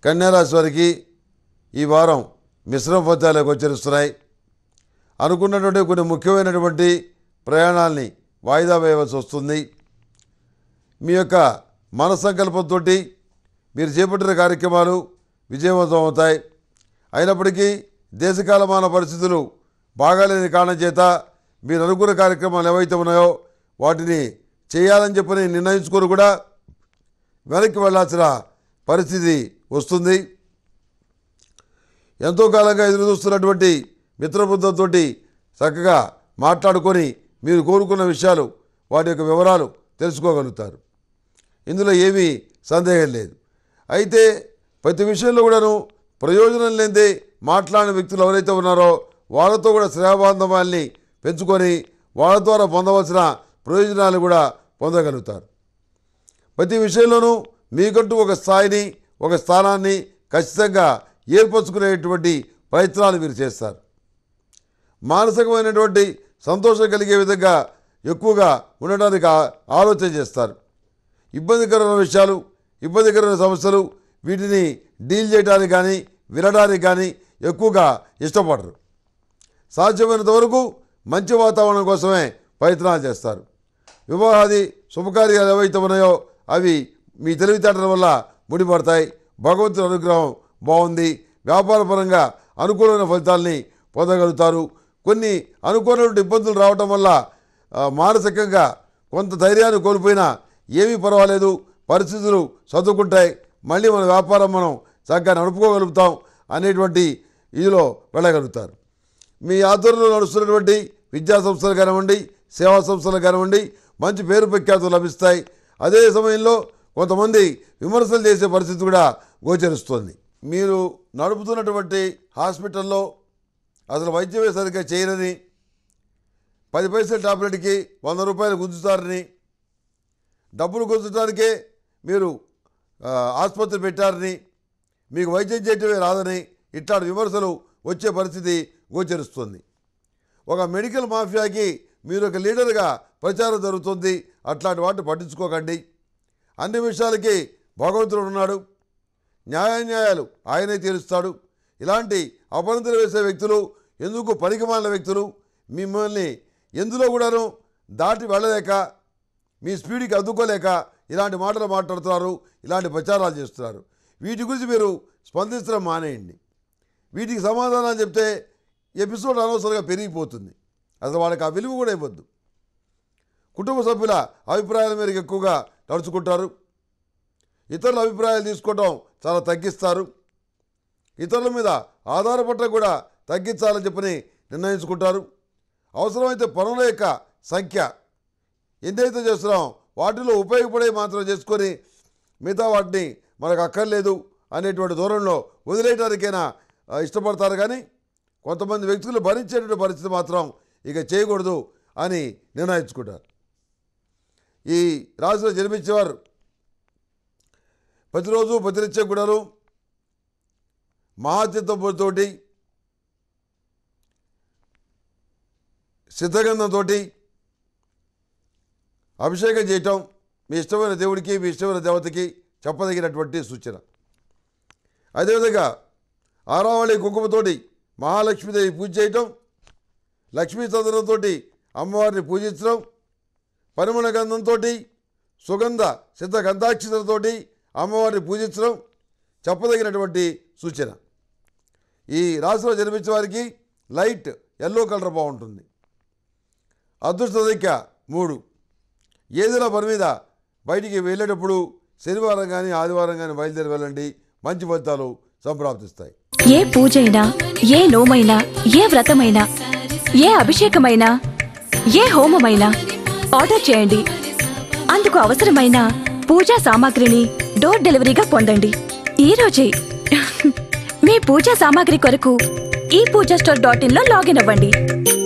కన్యారాశి వారికి ఈ వారం మిశ్రమ ఫలితాలు గోచరిస్తున్నాయి అనుకున్నటువంటి కొన్ని ముఖ్యమైనటువంటి ప్రయాణాల్ని వాయిదా వేయవలసి వస్తుంది మీ యొక్క మనస్సంకల్పంతో మీరు చేపట్టిన కార్యక్రమాలు విజయవంతం అవుతాయి అయినప్పటికీ దేశకాలమాన పరిస్థితులు బాగాలేని కారణం చేత మీరు అనుకున్న కార్యక్రమాలు ఏవైతే ఉన్నాయో వాటిని చేయాలని చెప్పని నిర్ణయించుకొని కూడా వెనక్కి వెళ్ళాల్సిన పరిస్థితి వస్తుంది ఎంతో కాలంగా ఎదురు చూస్తున్నటువంటి మిత్రబృందంతో చక్కగా మాట్లాడుకొని మీరు కోరుకున్న విషయాలు వాటి యొక్క వివరాలు తెలుసుకోగలుగుతారు ఇందులో ఏమీ సందేహం లేదు అయితే ప్రతి విషయంలో కూడాను ప్రయోజనం లేనిదే మాట్లాడిన వ్యక్తులు ఎవరైతే ఉన్నారో వాళ్ళతో కూడా శ్రేయబాంధవాల్ని పెంచుకొని వాళ్ళ ద్వారా పొందవలసిన ప్రయోజనాలు కూడా పొందగలుగుతారు ప్రతి విషయంలోనూ మీకంటూ ఒక స్థాయిని ఒక స్థానాన్ని ఖచ్చితంగా ఏర్పరచుకునేటువంటి ప్రయత్నాలు మీరు చేస్తారు మానసికమైనటువంటి సంతోషం కలిగే విధంగా ఎక్కువగా ఉండడానికి ఆ- ఆలోచన చేస్తారు ఇబ్బందికరమైన విషయాలు ఇబ్బందికరమైన సమస్యలు వీటిని డీల్ చేయడానికి కానీ వినడానికి కానీ ఎక్కువగా ఇష్టపడరు సాధ్యమైనంత వరకు మంచి వాతావరణం కోసమే ప్రయత్నాలు చేస్తారు వివాహాది శుభకార్యాలు ఏవైతే ఉన్నాయో అవి మీ తెలివితేటల వల్ల ముడిపడతాయి భగవంతుని అనుగ్రహం బాగుంది వ్యాపారపరంగా అనుకూలమైన ఫలితాల్ని పొందగలుగుతారు కొన్ని అనుకూలమైన ఇబ్బందులు రావటం వల్ల ఆ, మానసికంగా కొంత ధైర్యాన్ని కోల్పోయినా ఏమీ పర్వాలేదు పరిస్థితులు చదువుకుంటాయి మళ్ళీ మన వ్యాపారం మనం చక్కగా నడుపుకోగలుగుతాం అనేటువంటి ఇదిలో వెళ్ళగలుగుతారు మీ ఆధ్వర్యంలో నడుస్తున్నటువంటి విద్యా సంస్థలు కానివ్వండి సేవా సంస్థలు కానివ్వండి మంచి పేరు ప్రఖ్యాతులు లభిస్తాయి అదే సమయంలో కొంతమంది విమర్శలు చేసే పరిస్థితి కూడా గోచరిస్తుంది మీరు నడుపుతున్నటువంటి హాస్పిటల్లో అసలు వైద్యమే సరిగ్గా చేయరని పది పైసల టాబ్లెట్కి వంద రూపాయలు గుంజుతారని డబ్బులు గుంజటానికే మీరు ఆ, ఆసుపత్రి పెట్టారని మీకు వైద్యం చేయటమే రాదని ఇట్లాంటి విమర్శలు వచ్చే పరిస్థితి గోచరిస్తుంది ఒక మెడికల్ మాఫియాకి మీరు ఒక లీడర్గా ప్రచారం జరుగుతుంది అట్లాంటి వాటిని పట్టించుకోకండి అన్ని విషయాలకి భగవంతుడు ఉన్నాడు న్యాయాన్యాయాలు ఆయనే తీరుస్తాడు ఇలాంటి అపనంతులు వేసే వ్యక్తులు ఎందుకు పనికిమాలిన వ్యక్తులు మిమ్మల్ని ఎందులో కూడాను దాటి వెళ్ళలేక మీ స్పీడ్కి అందుకోలేక ఇలాంటి మాటలు మాట్లాడుతున్నారు ఇలాంటి ప్రచారాలు చేస్తున్నారు వీటి గురించి మీరు స్పందించడం మానేయండి వీటికి సమాధానాలు చెప్తే ఎపిసోడ్ అనవసరంగా పెరిగిపోతుంది అసలు వాళ్ళకి ఆ విలువ కూడా ఇవ్వద్దు కుటుంబ సభ్యుల అభిప్రాయాల మేరకు ఎక్కువగా నడుచుకుంటారు ఇతరుల అభిప్రాయాలు తీసుకోవడం చాలా తగ్గిస్తారు ఇతరుల మీద ఆధారపడటం కూడా తగ్గించాలని చెప్పని నిర్ణయించుకుంటారు అవసరమైతే పనుల యొక్క సంఖ్య ఎంతైతే చేస్తున్నాం వాటిలో ఉపయోగపడే మాత్రం చేసుకొని మిగతా వాటిని మనకు అక్కర్లేదు అనేటువంటి దూరంలో వదిలేయడానికైనా ఆ, ఇష్టపడతారు కానీ కొంతమంది వ్యక్తులు భరించేటువంటి పరిస్థితి మాత్రం ఇక చేయకూడదు అని నిర్ణయించుకుంటారు ఈ రాశిలో జన్మించేవారు ప్రతిరోజు ప్రతినిత్యం కూడాను మహాచిత్తతోటి సిద్ధగంధంతో అభిషేకం చేయటం మీ ఇష్టమైన దేవుడికి మీ ఇష్టమైన దేవతకి చెప్పదగినటువంటి సూచన అదేవిధంగా ఆరావళి కుంకుమతోటి మహాలక్ష్మీదేవి పూజ చేయటం లక్ష్మీ చంద్రంతో అమ్మవారిని పూజించడం పరిమళ గంధంతో సుగంధ సిద్ధ గంధాక్షతలతోటి అమ్మవారిని పూజించడం చెప్పదగినటువంటి సూచన ఈ రాశిలో జన్మించిన వారికి లైట్ ఎల్లో కలర్ బాగుంటుంది అదృష్ట సంఖ్య మూడు ఏదైనా పని మీద బయటికి వెళ్ళేటప్పుడు శనివారం కానీ ఆదివారం కానీ బయలుదేరి వెళ్ళండి మంచి ఫలితాలు సంప్రాప్తిస్తాయి ఏ పూజైనా ఏ నోమైనా ఏ వ్రతమైనా ఏ అభిషేకమైనా ఏ హోమమైనా ఆర్డర్ చేయండి అందుకు అవసరమైన పూజా సామాగ్రిని డోర్ డెలివరీగా పొందండి ఈ రోజే మీ పూజా సామాగ్రి కొరకు ఈ పూజా స్టోర్ డాట్ ఇన్ లో లాగిన్ అవ్వండి